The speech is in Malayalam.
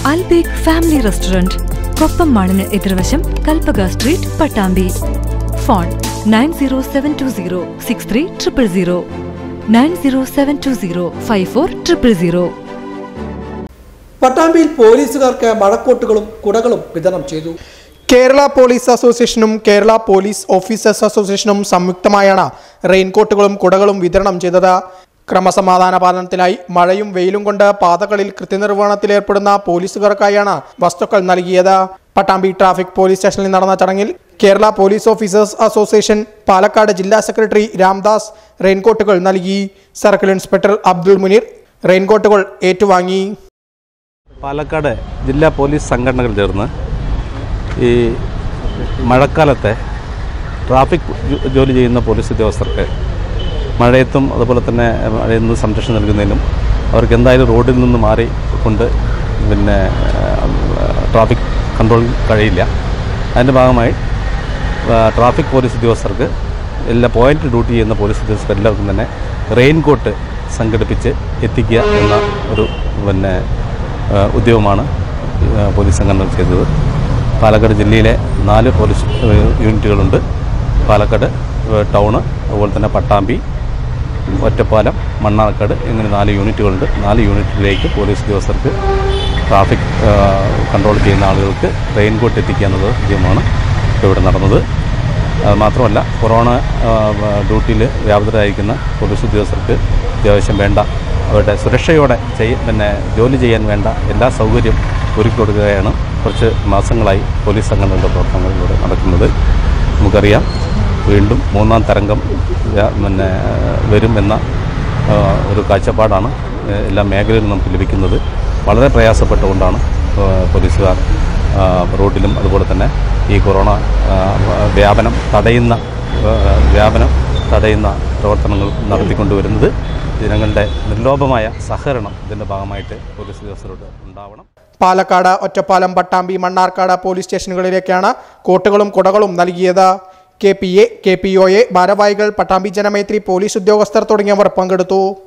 അൽബേഗ് ഫാമിലി റെസ്റ്റോറന്റ് കൊപ്പം മാളിന് എതിർവശം Kalpaka street Pattambi phone nine zero seven two zero six three triple zero nine zero seven two zero five four triple zero പട്ടാമ്പിയിൽ പോലീസുകാർക്ക് മഴക്കോട്ടുകളും കുടകളും വിതരണം ചെയ്തു കേരള പോലീസ് അസോസിയേഷനും കേരള പോലീസ് ഓഫീസേഴ്സ് അസോസിയേഷനും സംയുക്തമായാണ് റെയിൻകോട്ടുകളും കുടകളും വിതരണം ചെയ്തത് ക്രമസമാധാന പാലനത്തിനായി മഴയും വെയിലും കൊണ്ട് പാതകളിൽ കൃത്യനിർവഹണത്തിൽ ഏർപ്പെടുന്ന പോലീസുകാർക്കായാണ് വസ്തുക്കൾ നൽകിയത് പട്ടാമ്പി ട്രാഫിക് പോലീസ് സ്റ്റേഷനിൽ നടന്ന ചടങ്ങിൽ Kerala police officers association Palakkad ജില്ലാ സെക്രട്ടറി രാംദാസ് റെയിൻകോട്ടുകൾ നൽകി സർക്കിൾ ഇൻസ്പെക്ടർ അബ്ദുൾ മുനീർ റെയിൻകോട്ടുകൾ ഏറ്റുവാങ്ങി പാലക്കാട് ജില്ലാ പോലീസ് സംഘടനകൾ ചേർന്ന് ഈ മഴക്കാലത്തെ ട്രാഫിക് ജോ- ജോലി ചെയ്യുന്ന പോലീസ് ഉദ്യോഗസ്ഥർക്ക് മഴയത്തും അതുപോലെ തന്നെ മഴയിൽ നിന്ന് സംരക്ഷണം നൽകുന്നതിനും അവർക്ക് എന്തായാലും റോഡിൽ നിന്ന് മാറി കൊണ്ട് പിന്നെ ട്രാഫിക് കൺട്രോൾ കഴിയില്ല അതിൻ്റെ ഭാഗമായി ആ, ട്രാഫിക് പോലീസ് ഉദ്യോഗസ്ഥർക്ക് എല്ലാ പോയിന്റ് ഡ്യൂട്ടി ചെയ്യുന്ന പോലീസ് ഉദ്യോഗസ്ഥർക്ക് എല്ലാവർക്കും തന്നെ റെയിൻ കോട്ട് സംഘടിപ്പിച്ച് എത്തിക്കുക എന്ന ഒരു പിന്നെ ആ, ഉദ്യമമാണ് ആ, പോലീസ് സംഘടന ചെയ്തത് പാലക്കാട് ജില്ലയിലെ നാല് പോലീസ് ആ, യൂണിറ്റുകളുണ്ട് പാലക്കാട് ആ, ടൗണ് അതുപോലെ തന്നെ പട്ടാമ്പി ഒറ്റപ്പാലം മണ്ണാർക്കാട് ഇങ്ങനെ നാല് യൂണിറ്റുകളുണ്ട് നാല് യൂണിറ്റിലേക്ക് പോലീസ് ഉദ്യോഗസ്ഥർക്ക് ട്രാഫിക് ആ, കൺട്രോൾ ചെയ്യുന്ന ആളുകൾക്ക് റെയിൻ കോട്ട് എത്തിക്കുക എന്നത് ഉദ്യമമാണ് ഇവിടെ നടന്നത് അത് മാത്രമല്ല കൊറോണ ആ, ഡ്യൂട്ടിയിൽ വ്യാപൃതരായിരിക്കുന്ന പോലീസ് ഉദ്യോഗസ്ഥർക്ക് അത്യാവശ്യം വേണ്ട അവരുടെ സുരക്ഷയോടെ ചെയ്യ പിന്നെ ജോലി ചെയ്യാൻ വേണ്ട എല്ലാ സൗകര്യം ഒരുക്കി കൊടുക്കുകയാണ് കുറച്ച് മാസങ്ങളായി പോലീസ് സംഘടനകളുടെ പ്രവർത്തനങ്ങളിലൂടെ നടക്കുന്നത് നമുക്കറിയാം വീണ്ടും മൂന്നാം തരംഗം വ്യാ- പിന്നെ വരും എന്ന ആ, ഒരു കാഴ്ചപ്പാടാണ് ഏ, എല്ലാ മേഖലയിലും നമുക്ക് ലഭിക്കുന്നത് വളരെ പ്രയാസപ്പെട്ടുകൊണ്ടാണ് ആ, പോലീസുകാർ ആ, റോഡിലും അതുപോലെ തന്നെ ഈ കൊറോണ ആ, വ്യാപനം തടയുന്ന ആ, വ്യാപനം തടയുന്ന പ്രവർത്തനങ്ങൾ നടത്തിക്കൊണ്ടുവരുന്നത് ജനങ്ങളുടെ നിർലോഭമായ സഹകരണം ഇതിൻ്റെ ഭാഗമായിട്ട് പോലീസ് ഉദ്യോഗസ്ഥരോട് ഉണ്ടാവണം പാലക്കാട് ഒറ്റപ്പാലം പട്ടാമ്പി മണ്ണാർക്കാട് പോലീസ് സ്റ്റേഷനുകളിലേക്കാണ് കോട്ടുകളും കുടകളും നൽകിയത് K P A K P O A ഭാരവാഹികൾ പട്ടാമ്പി ജനമൈത്രി പോലീസ് ഉദ്യോഗസ്ഥർ തുടങ്ങിയവർ പങ്കെടുത്തു